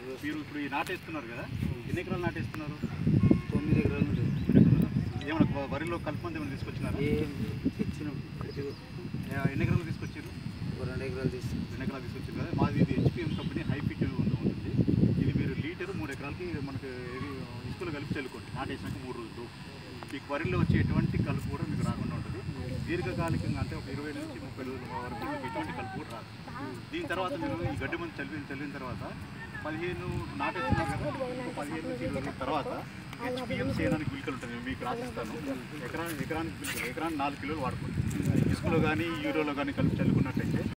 మీరు ఇప్పుడు ఈ నాటేస్తున్నారు కదా ఎన్ని ఎకరాలు నాటేస్తున్నారు తొమ్మిది ఎకరాలు ఉంటుంది ఏమైనా వ- వరిలో కలుపు మంది ఏమైనా తీసుకొచ్చినారా ఏం తెచ్చినాం ఇదిగో ఏ- ఎన్ని ఎకరాలు తీసుకొచ్చారు ఒక రెండు ఎకరాలు తీస్తాం రెండు ఎకరాలు తీసుకొచ్చారు కదా మాది ఇది హెచ్పిఎం కంపెనీ హైఫిట్ ఉంటుంది ఇది మీరు లీటరు మూడు ఎకరాలకి మనకి ఇది ఇసుకలు కలిపి చల్లుకోండి నాటేసినాక మూడు రోజులు మీకు వరిలో వచ్చే ఎటువంటి కలుపు కూడా మీకు రాకుండా ఉంటుంది దీర్ఘకాలికంగా అంటే ఒక ఇరవై నుంచి ముప్పై రోజుల వరకు మీకు ఎటువంటి కలుపు కూడా రాదు దీని తర్వాత మీరు ఈ గడ్డి మంది చల్లిన చల్లిన తర్వాత పదిహేను నాటేస్తున్నారు కదా ఇంకో పదిహేను నుంచి ఇరవై రోజుల తర్వాత హెచ్పిఎం చేయడానికి గుళికలు ఉంటుంది నేను మీకు రాసిస్తాను ఎకరానికి ఎకరానికి గుళికలు ఎకరానికి నాలుగు కిలోలు వాడుకోండి ఇసుకలో కానీ యూరోలో కానీ కలిపి చల్లుకున్నట్టయితే